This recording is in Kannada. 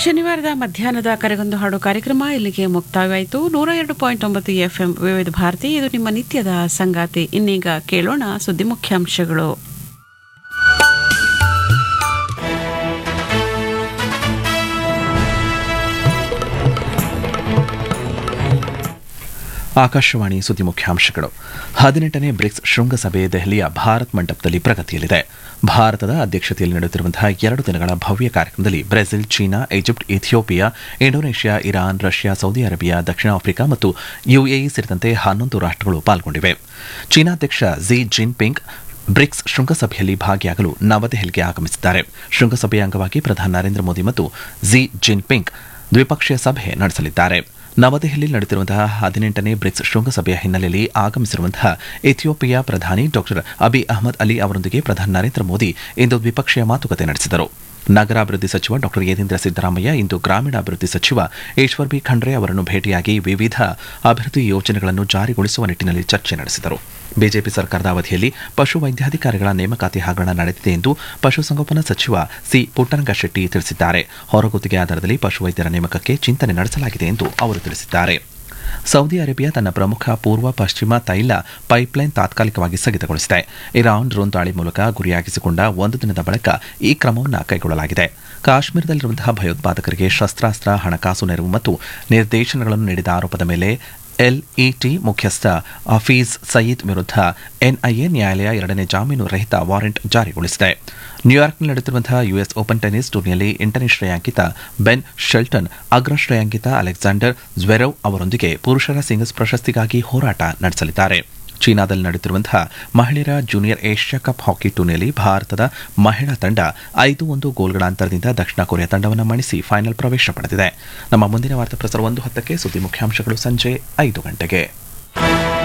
ಶನಿವಾರದ ಮಧ್ಯಾಹ್ನದ ಕರೆಗೊಂದು ಹಾಡು ಕಾರ್ಯಕ್ರಮ ಇಲ್ಲಿಗೆ ಮುಕ್ತಾಯವಾಯಿತು ನೂರ ಎರಡು ಪಾಯಿಂಟ್ ಒಂಬತ್ತು ಎಫ್ಎಂ ವಿವಿಧ ಭಾರತಿ ಇದು ನಿಮ್ಮ ನಿತ್ಯದ ಸಂಗಾತಿ ಇನ್ನೀಗ ಕೇಳೋಣ ಸುದ್ದಿ ಮುಖ್ಯಾಂಶಗಳು ಆಕಾಶವಾಣಿ ಸುದ್ದಿ ಮುಖ್ಯಾಂಶಗಳು ಹದಿನೆಂಟನೇ ಬ್ರಿಕ್ಸ್ ಶೃಂಗಸಭೆ ದೆಹಲಿಯ ಭಾರತ್ ಮಂಟಪದಲ್ಲಿ ಪ್ರಗತಿಯಲ್ಲಿದೆ ಭಾರತದ ಅಧ್ಯಕ್ಷತೆಯಲ್ಲಿ ನಡೆಯುತ್ತಿರುವಂತಹ ಎರಡು ದಿನಗಳ ಭವ್ಯ ಕಾರ್ಯಕ್ರಮದಲ್ಲಿ Brazil China Egypt Ethiopia Indonesia Iran Russia Saudi Arabia ದಕ್ಷಿಣ ಆಫ್ರಿಕಾ ಮತ್ತು ಯುಎಇ ಸೇರಿದಂತೆ ಹನ್ನೊಂದು ರಾಷ್ಟ್ರಗಳು ಪಾಲ್ಗೊಂಡಿವೆ ಚೀನಾ ಅಧ್ಯಕ್ಷ ಝಿ ಜಿನ್ಪಿಂಗ್ ಬ್ರಿಕ್ಸ್ ಶೃಂಗಸಭೆಯಲ್ಲಿ ಭಾಗಿಯಾಗಲು ನವದೆಹಲಿಗೆ ಆಗಮಿಸಿದ್ದಾರೆ ಶೃಂಗಸಭೆಯ ಅಂಗವಾಗಿ ಪ್ರಧಾನಿ ನರೇಂದ್ರ ಮೋದಿ ಮತ್ತು ಝಿ ಜಿನ್ಪಿಂಗ್ ದ್ವಿಪಕ್ಷೀಯ ಸಭೆ ನಡೆಸಲಿದ್ದಾರೆ ನವದೆಹಲಿಯಲ್ಲಿ ನಡೆದಿರುವಂತಹ ಹದಿನೆಂಟನೇ ಬ್ರಿಕ್ಸ್ ಶೃಂಗಸಭೆಯ ಹಿನ್ನೆಲೆಯಲ್ಲಿ ಆಗಮಿಸಿರುವಂತಹ ಇಥಿಯೋಪಿಯಾ ಪ್ರಧಾನಿ ಡಾಕ್ಟರ್ ಅಬಿ ಅಹಮದ್ ಅಲಿ ಅವರೊಂದಿಗೆ ಪ್ರಧಾನಿ ನರೇಂದ್ರ ಮೋದಿ ಇಂದು ದ್ವಿಪಕ್ಷೀಯ ಮಾತುಕತೆ ನಡೆಸಿದರು ನಗರಾಭಿವೃದ್ಧಿ ಸಚಿವ ಡಾಕ್ಟರ್ ಯತೀಂದ್ರ ಸಿದ್ದರಾಮಯ್ಯ ಇಂದು ಗ್ರಾಮೀಣಾಭಿವೃದ್ಧಿ ಸಚಿವ ಈಶ್ವರ್ ಬಿ ಖಂಡ್ರೆ ಅವರನ್ನು ಭೇಟಿಯಾಗಿ ವಿವಿಧ ಅಭಿವೃದ್ಧಿ ಯೋಜನೆಗಳನ್ನು ಜಾರಿಗೊಳಿಸುವ ನಿಟ್ಟಿನಲ್ಲಿ ಚರ್ಚೆ ನಡೆಸಿದರು ಬಿಜೆಪಿ ಸರ್ಕಾರದ ಅವಧಿಯಲ್ಲಿ ಪಶು ವೈದ್ಯಾಧಿಕಾರಿಗಳ ನೇಮಕಾತಿ ಹಗರಣ ನಡೆದಿದೆ ಎಂದು ಪಶುಸಂಗೋಪನಾ ಸಚಿವ ಸಿ ಪುಟ್ಟರಂಗಶೆಟ್ಟಿ ತಿಳಿಸಿದ್ದಾರೆ ಹೊರಗುತ್ತಿಗೆ ಆಧಾರದಲ್ಲಿ ಪಶುವೈದ್ಯರ ನೇಮಕಕ್ಕೆ ಚಿಂತನೆ ನಡೆಸಲಾಗಿದೆ ಎಂದು ಅವರು ತಿಳಿಸಿದ್ದಾರೆ ಸೌದಿ ಅರೇಬಿಯಾ ತನ್ನ ಪ್ರಮುಖ ಪೂರ್ವ ಪಶ್ಚಿಮ ತೈಲ ಪೈಪ್ಲೈನ್ ತಾತ್ಕಾಲಿಕವಾಗಿ ಸ್ಥಗಿತಗೊಳಿಸಿದೆ ಇರಾನ್ ಡ್ರೋನ್ ದಾಳಿ ಮೂಲಕ ಗುರಿಯಾಗಿಸಿಕೊಂಡ ಒಂದು ದಿನದ ಬಳಿಕ ಈ ಕ್ರಮವನ್ನು ಕೈಗೊಳ್ಳಲಾಗಿದೆ ಕಾಶ್ಮೀರದಲ್ಲಿರುವಂತಹ ಭಯೋತ್ಪಾದಕರಿಗೆ ಶಸ್ತ್ರಾಸ್ತ್ರ ಹಣಕಾಸು ನೆರವು ಮತ್ತು ನಿರ್ದೇಶನಗಳನ್ನು ನೀಡಿದ ಆರೋಪದ ಮೇಲೆ ಎಲ್ಇಟಿ ಮುಖ್ಯಸ್ಥ ಹಫೀಜ್ ಸಯೀದ್ ವಿರುದ್ಧ ಎನ್ಐಎ ನ್ಯಾಯಾಲಯ ಎರಡನೇ ಜಾಮೀನು ರಹಿತ ವಾರೆಂಟ್ ಜಾರಿಗೊಳಿಸಿದೆ ನ್ಯೂಯಾರ್ಕ್ನಲ್ಲಿ ನಡೆಯುತ್ತಿರುವಂತಹ ಯುಎಸ್ ಓಪನ್ ಟೆನಿಸ್ ಟೂರ್ನಿಯಲ್ಲಿ ಎಂಟನೇ ಶ್ರೇಯಾಂಕಿತ ಬೆನ್ ಶೆಲ್ಟನ್ ಅಗ್ರ ಶ್ರೇಯಾಂಕಿತ ಅಲೆಕ್ಸಾಂಡರ್ ಜ್ವೆರವ್ ಅವರೊಂದಿಗೆ ಪುರುಷರ ಸಿಂಗಲ್ಸ್ ಪ್ರಶಸ್ತಿಗಾಗಿ ಹೋರಾಟ ನಡೆಸಲಿದ್ದಾರೆ ಚೀನಾದಲ್ಲಿ ನಡೆಯುತ್ತಿರುವಂತಹ ಮಹಿಳೆಯರ ಜೂನಿಯರ್ ಏಷ್ಯಾ ಕಪ್ ಹಾಕಿ ಟೂರ್ನಿಯಲ್ಲಿ ಭಾರತದ ಮಹಿಳಾ ತಂಡ ಐದು ಒಂದು ಗೋಲ್ಗಳ ಅಂತರದಿಂದ ದಕ್ಷಿಣ ಕೊರಿಯಾ ತಂಡವನ್ನು ಮಣಿಸಿ ಫೈನಲ್ ಪ್ರವೇಶ ಪಡೆದಿದೆ ನಮ್ಮ ಮುಂದಿನ ವಾರ್ತಾ ಪ್ರಸಾರ ಒಂದು ಹತ್ತಕ್ಕೆ ಸುದ್ದಿ ಮುಖ್ಯಾಂಶಗಳು ಸಂಜೆ ಐದು ಗಂಟೆಗೆ